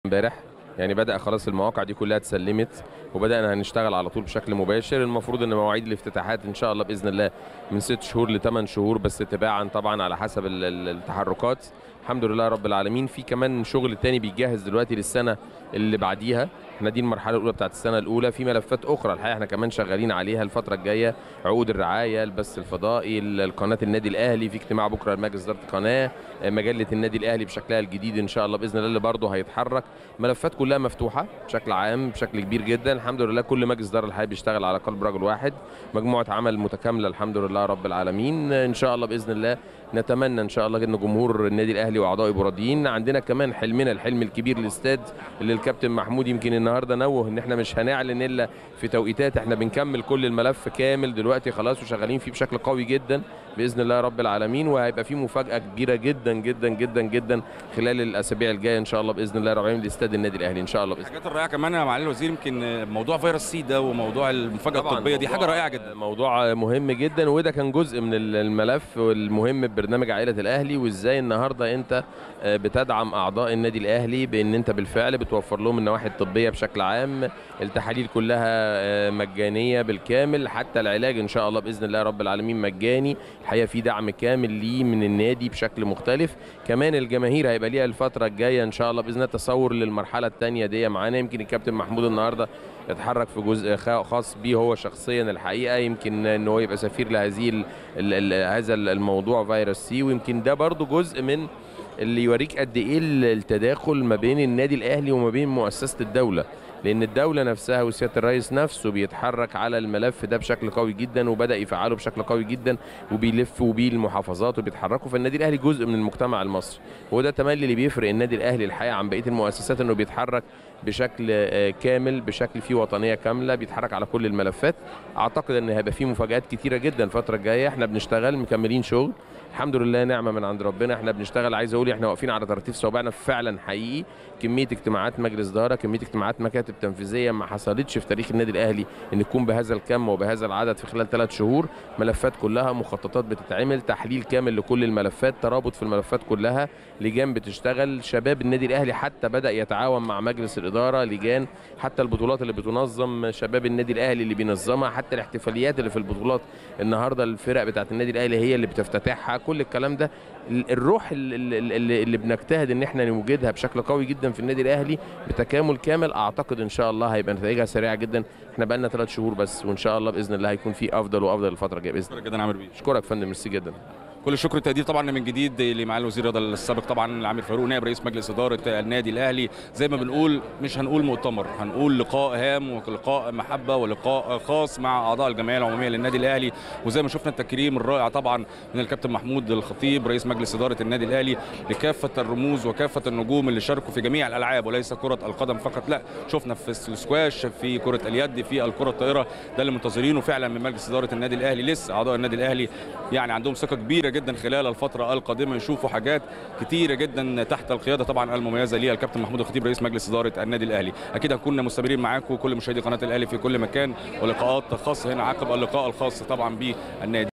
امبارح يعني بدأ خلاص المواقع دي كلها اتسلمت وبدأنا هنشتغل على طول بشكل مباشر المفروض ان مواعيد الافتتاحات ان شاء الله باذن الله من ست شهور لثمان شهور بس تباعا طبعا على حسب ال- ال- التحركات الحمد لله رب العالمين في كمان شغل تاني بيجهز دلوقتي للسنه اللي بعديها احنا دي المرحله الاولى بتاعت السنه الاولى في ملفات اخرى الحقيقه احنا كمان شغالين عليها الفتره الجايه عقود الرعايه البث الفضائي ال- القناه النادي الاهلي في اجتماع بكره لمجلس اداره القناه مجله النادي الاهلي بشكلها الجديد ان شاء الله باذن الله اللي برضه هيتحرك ملفات كلها مفتوحه بشكل عام بشكل كبير جدا الحمد لله كل مجلس اداره الحقيقه بيشتغل على قلب رجل واحد مجموعه عمل متكامله الحمد لله رب العالمين ان شاء الله باذن الله نتمنى ان شاء الله ان جمهور النادي الاهلي واعضائه يبقوا راضيين عندنا كمان حلمنا الحلم الكبير الاستاد اللي الكابتن محمود يمكن النهارده نوه ان احنا مش هنعلن الا في توقيتات احنا بنكمل كل الملف كامل دلوقتي خلاص وشغالين فيه بشكل قوي جدا باذن الله رب العالمين وهيبقى فيه مفاجاه كبيره جدا جدا جدا جدا خلال الاسابيع الجايه ان شاء الله باذن الله رب العالمين لاستاد النادي الاهلي ان شاء الله باذن الحاجات الرائعه كمان يا معالي الوزير يمكن موضوع فيروس سي ده وموضوع المفاجاه طبعاً الطبيه دي حاجه موضوع- رائعه جدا موضوع مهم جدا وده كان جزء من ال- الملف والمهم ببرنامج عائله الاهلي وازاي النهارده انت آه، بتدعم اعضاء النادي الاهلي بان انت بالفعل بتوفر لهم النواحي الطبيه بشكل عام التحاليل كلها آه، مجانيه بالكامل حتى العلاج ان شاء الله باذن الله رب العالمين مجاني الحقيقه في دعم كامل ليه من النادي بشكل مختلف كمان الجماهير هيبقى ليها الفتره الجايه ان شاء الله باذن الله تصور للمرحله الثانيه دي معانا يمكن الكابتن محمود النهارده اتحرك في جزء خا- خاص بيه هو شخصيا الحقيقه يمكن ان هو يبقى سفير لهذه ال ال ال هذا الموضوع فيروس سي ويمكن ده برضو جزء من اللي يوريك قد ايه ال- التداخل ما بين النادي الاهلي وما بين مؤسسه الدوله لان الدوله نفسها وسياده الرئيس نفسه بيتحرك على الملف ده بشكل قوي جدا وبدا يفعله بشكل قوي جدا وبيلفوا بيه المحافظات وبيتحركوا فالنادي الاهلي جزء من المجتمع المصري وده تملي اللي بيفرق النادي الاهلي الحقيقه عن بقيه المؤسسات انه بيتحرك بشكل آه، كامل بشكل فيه وطنيه كامله بيتحرك على كل الملفات اعتقد ان هيبقى فيه مفاجات كتيره جدا الفتره الجايه احنا بنشتغل مكملين شغل الحمد لله نعمه من عند ربنا احنا بنشتغل عايز اقول احنا واقفين على ترتيب صوابعنا فعلا حقيقي كميه اجتماعات مجلس اداره كميه اجتماعات مكاتب تنفيذيه ما حصلتش في تاريخ النادي الاهلي ان تكون بهذا الكم وبهذا العدد في خلال ثلاث شهور ملفات كلها مخططات بتتعمل تحليل كامل لكل الملفات ترابط في الملفات كلها لجان بتشتغل شباب النادي الاهلي حتى بدا يتعاون مع مجلس الاداره لجان حتى البطولات اللي بتنظم شباب النادي الاهلي اللي بينظمها حتى الاحتفاليات اللي في البطولات النهارده الفرق بتاعت النادي الاهلي هي اللي بتفتتحها كل الكلام ده ال- الروح ال- ال- اللي, اللي بنجتهد ان احنا نوجدها بشكل قوي جدا في النادي الاهلي بتكامل كامل اعتقد ان شاء الله هيبقى نتائجها سريعه جدا احنا بقى لنا ثلاث شهور بس وان شاء الله باذن الله هيكون في افضل وافضل الفتره الجايه باذن الله شكرا جدا عامر بيه اشكرك يا فندم ميرسي جدا كل الشكر والتقدير طبعا من جديد لمعالي الوزير رضا السابق طبعا العامر فاروق نائب رئيس مجلس اداره النادي الاهلي زي ما بنقول مش هنقول مؤتمر هنقول لقاء هام ولقاء محبه ولقاء خاص مع اعضاء الجمعيه العموميه للنادي الاهلي وزي ما شفنا التكريم الرائع طبعا من الكابتن محمود الخطيب رئيس مجلس اداره النادي الاهلي لكافه الرموز وكافه النجوم اللي شاركوا في جميع الالعاب وليس كره القدم فقط لا شفنا في السكواش في كره اليد في الكره الطائره ده اللي منتظرينه فعلا من مجلس اداره النادي الاهلي لسه اعضاء النادي الاهلي يعني عندهم ثقه كبيره جدا خلال الفتره القادمه يشوفوا حاجات كتيره جدا تحت القياده طبعا المميزه ليها الكابتن محمود الخطيب رئيس مجلس اداره النادي الاهلي اكيد هنكون مستمرين معاكم كل مشاهدي قناه الاهلي في كل مكان ولقاءات خاصه هنا عقب اللقاء الخاص طبعا بالنادي